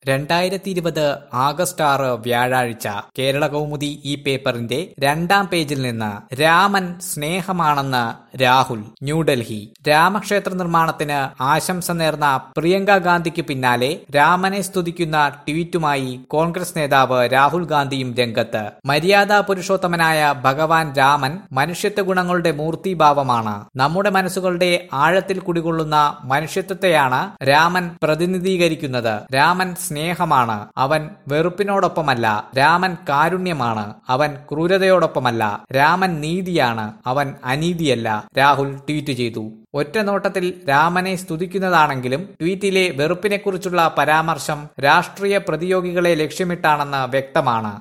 രണ്ടായിരത്തി ഇരുപത് ആഗസ്റ്റ് ആറ് വ്യാഴാഴ്ച കേരള കൗമുദി ഈ പേപ്പറിന്റെ രണ്ടാം പേജിൽ നിന്ന് രാമൻ സ്നേഹമാണെന്ന് രാഹുൽ ന്യൂഡൽഹി രാമക്ഷേത്ര നിർമ്മാണത്തിന് ആശംസ നേർന്ന പ്രിയങ്ക ഗാന്ധിക്ക് പിന്നാലെ രാമനെ സ്തുതിക്കുന്ന ട്വീറ്റുമായി കോൺഗ്രസ് നേതാവ് രാഹുൽ ഗാന്ധിയും രംഗത്ത് മര്യാദാ പുരുഷോത്തമനായ ഭഗവാൻ രാമൻ മനുഷ്യത്വ ഗുണങ്ങളുടെ മൂർത്തിഭാവമാണ് നമ്മുടെ മനസ്സുകളുടെ ആഴത്തിൽ കുടികൊള്ളുന്ന മനുഷ്യത്വത്തെയാണ് രാമൻ പ്രതിനിധീകരിക്കുന്നത് രാമൻ സ്നേഹമാണ് അവൻ വെറുപ്പിനോടൊപ്പമല്ല രാമൻ കാരുണ്യമാണ് അവൻ ക്രൂരതയോടൊപ്പമല്ല രാമൻ നീതിയാണ് അവൻ അനീതിയല്ല രാഹുൽ ട്വീറ്റ് ചെയ്തു ഒറ്റ നോട്ടത്തിൽ രാമനെ സ്തുതിക്കുന്നതാണെങ്കിലും ട്വീറ്റിലെ വെറുപ്പിനെക്കുറിച്ചുള്ള പരാമർശം രാഷ്ട്രീയ പ്രതിയോഗികളെ ലക്ഷ്യമിട്ടാണെന്ന് വ്യക്തമാണ്